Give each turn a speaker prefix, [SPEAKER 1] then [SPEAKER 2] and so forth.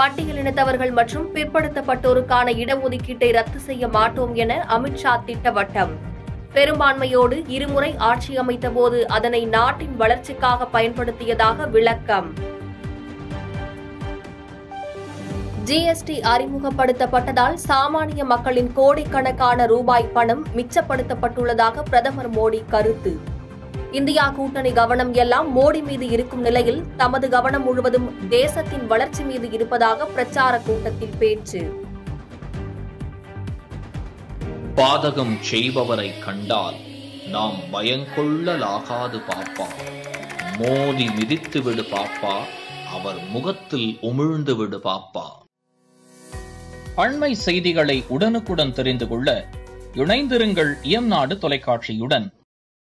[SPEAKER 1] பட்டியலினத்தவர்கள் மற்றும் பிற்படுத்தப்பட்டோருக்கான இடஒதுக்கீட்டை ரத்து செய்ய மாட்டோம் என அமித்ஷா திட்டவட்டம் பெரும்பான்மையோடு இருமுறை ஆட்சி அமைத்தபோது அதனை நாட்டின் வளர்ச்சிக்காக பயன்படுத்தியதாக விளக்கம் ஜிஎஸ்டி அறிமுகப்படுத்தப்பட்டதால் சாமானிய மக்களின் கோடிக்கணக்கான ரூபாய் பணம் மிச்சப்படுத்தப்பட்டுள்ளதாக பிரதமர் மோடி கருத்து இந்தியா கூட்டணி கவனம் எல்லாம் மோடி மீது இருக்கும் நிலையில் தமது கவனம் முழுவதும் தேசத்தின் வளர்ச்சி மீது இருப்பதாக பிரச்சார கூட்டத்தில் பேச்சு
[SPEAKER 2] பாதகம் செய்பவரை கண்டால் நாம் பயங்கொள்ளலாகாது பாப்பா மோதி மிதித்து விடு பாப்பா அவர் முகத்தில் உமிழ்ந்து விடு பாப்பா அண்மை செய்திகளை உடனுக்குடன் தெரிந்து கொள்ள இணைந்திருங்கள் இயம்நாடு தொலைக்காட்சியுடன்